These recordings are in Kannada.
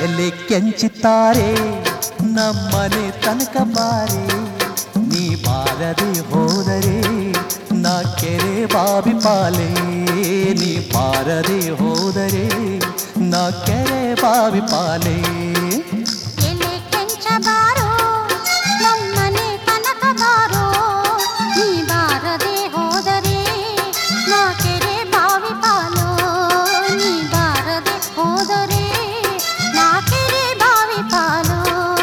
ಎಲೆ ಕೆಂಚುತ್ತಾರೆ ನಮ್ಮನೆ ತನಕ ಬಾರೆ ನೀ ಬಾರದೆ ಹೋದರೆ ನಾ ಕೆರೆ ಬಾವಿ ಪಾಲೆ ನೀ ಬಾರದೆ ಹೋದರೆ ನಾ ಕೆರೆ ಬಾವಿ ಪಾಲೆ ಎಲೆ ಕೆಂಚಬಾರೋ ನಮ್ಮನೆ ತನಕ ಬಾರೋ ನೀ ಬಾರದೆ ಹೋದರೆ ನಾ ಕೆರೆ ಬಾವಿ ಪಾಲೋ ನೀ ಬಾರದೆ ಹೋದರೆ ನಾ ಕೆರೆ ಬಾವಿ ಪಾಲೋ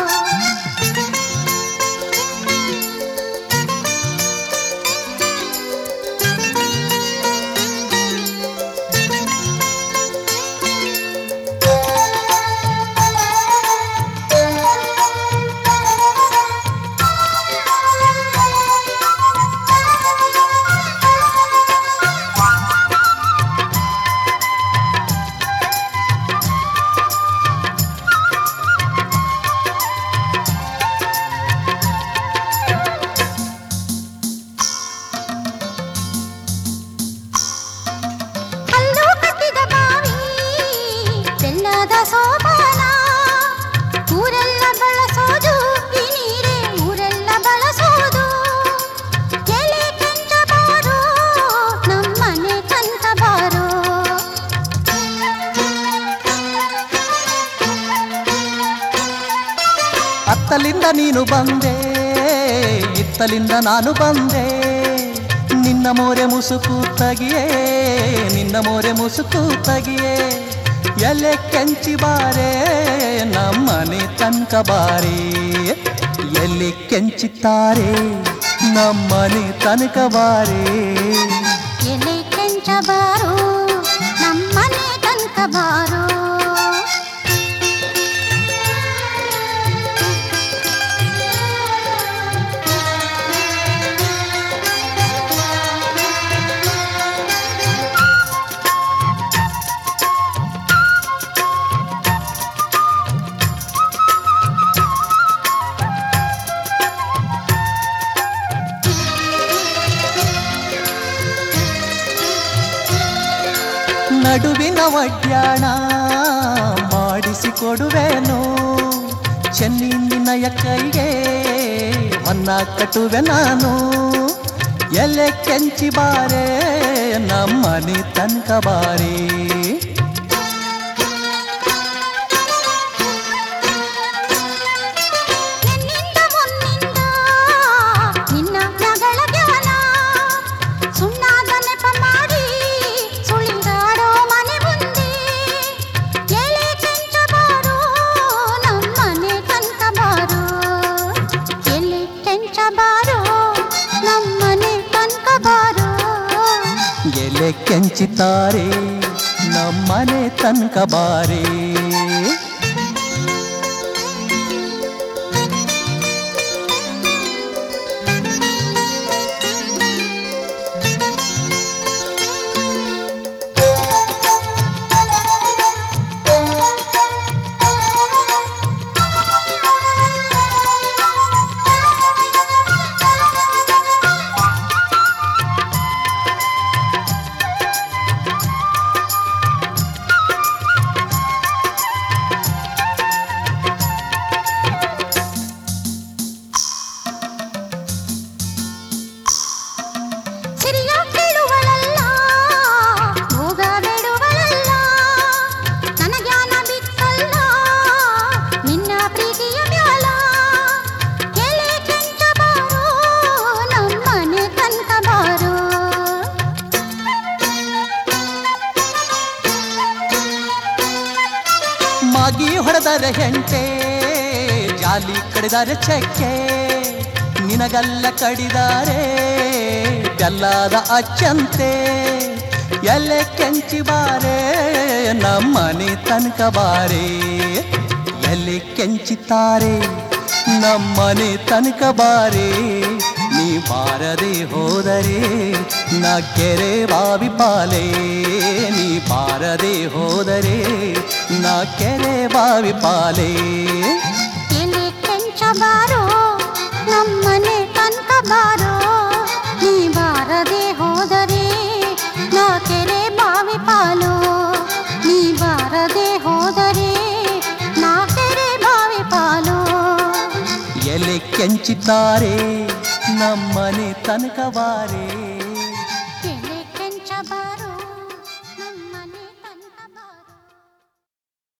ಕಲ್ಲು ಕಟ್ಟಿದ ಬಾವಿ ಬೆಲ್ಲದ ಸೋಪಾನ ಊರೆಲ್ಲ ಬಳಸೋದು ಈ ನೀರೇ ಊರೆಲ್ಲ ಬಳಸೋದು ಎಲೆ ಕೆಂಚ ಬಾರೋ ನಮ್ಮನೆ ಕಂತ ಬಾರೋ ಅತ್ತಲಿಂದ ನೀನು ಬಂದೆ ಇತ್ತಲಿಂದ ನಾನು ಬಂದೆ ನಿನ್ನ ಮೋರೆ ಮುಸುಕು ತಗಿಯೇ ನಿನ್ನ ಮೋರೆ ಮುಸುಕು ತಗಿಯೇ ಎಲೆ ಕೆಂಚಿ ಬಾರೆ ನಮ್ಮನೆ ತನಕ ಬಾರೆ ಎಲ್ಲಿ ಕೆಂಚಿತಾರೆ ನಮ್ಮನೆ ತನಕ ಬಾರೆ ಎಲೆ ಕೆಂಚ ಬಾರೋ ನಮ್ಮನೆ ಕನಕ ಬಾರೋ ನಡುವಿನ ಒಡ್ಯಾಣ ಮಾಡಿಸಿಕೊಡುವೆನು ಚೆನ್ನಿ ನಿನ್ನಯ ಕೈಗೆ ಹೊನ್ನ ಕಟ್ಟುವೆ ನಾನು ಎಲೆ ಕೆಂಚಿ ಬಾರೆ ನಮ್ಮನೆ ತನಕ ಬಾರೆ ನಿನ್ನಿಂದ ಮುನ್ನಿಂದ ನಿನ್ನ ನಗಳ ಜ್ಞಾನ ಸುಣ್ಣಾದ ನೆಪ ಮಾಡಿ ಸುಳಿದಾಡೋ ಮನೆ ಮುಂದೆ ಎಲೆ ಕೆಂಚ ಬಾರೋ ನಮ್ಮನೆ ಕನಕ ಬಾರೋ ಎಲೆ ಕೆಂಚ ಬಾರೋ ನಮ್ಮನೆ ಕನಕ ಬಾರೋ ಎಲೆ ಕೆಂಚಿತಾರೆ ನಮ್ಮನೆ ತನಕ ಬಾರೆ ಸಿರಿಯ ಕೇಳುವಳಲ್ಲ ಭೋಗ ಬೇಡುವಳಲ್ಲ ನನ್ನ ಜ್ಞಾನ ಬಿತ್ತಲ್ಲ ನಿನ್ನ ಪ್ರೀತಿಯ ಮ್ಯಾಲ ಎಲೆ ಕೆಂಚ ಬಾರೋ ನಮ್ಮನೆ ಕನಕ ಬಾರೋ ಮಾಗಿ ಹೊಡೆದರೆ ಹೆಂಟೆ ಜಾಲಿ ಕಡಿದರೆ ಚಕ್ಕೆ ನಿನಗಲ್ಲ ಕಡಿದಾರೆ ಬೆಲ್ಲದ ಅಚ್ಚಂತೆ ಎಲೆ ಕೆಂಚಿ ಬಾರೆ ನಮ್ಮನೆ ತನಕ ಬಾರೆ ಎಲೆ ಕೆಂಚಿತಾರೆ ನಮ್ಮನೆ ತನಕ ಬಾರೆ ನೀ ಬಾರದೆ ಹೋದರೆ ನಾ ಕೆರೆ ಬಾವಿ ಪಾಲೆ ನೀ ಬಾರದೆ ಹೋದರೆ ನಾ ಕೆರೆ ಬಾವಿ ಪಾಲೆ ಎಲೆ ಕೆಂಚ ಬಾರೋ ನಮ್ಮನೆ ಕನಕ ಬಾರೋ ನೀ ಬಾರದೆ ಹೋದರೆ ನಾ ಕೆರೆ ಬಾವಿ ಪಾಲು ನೀ ಬಾರದೆ ಹೋದರೆ ನಾ ಕೆಂಚಿದ್ದಾರೆ ನಮ್ಮನೆ ತನಕ ಬಾರೆ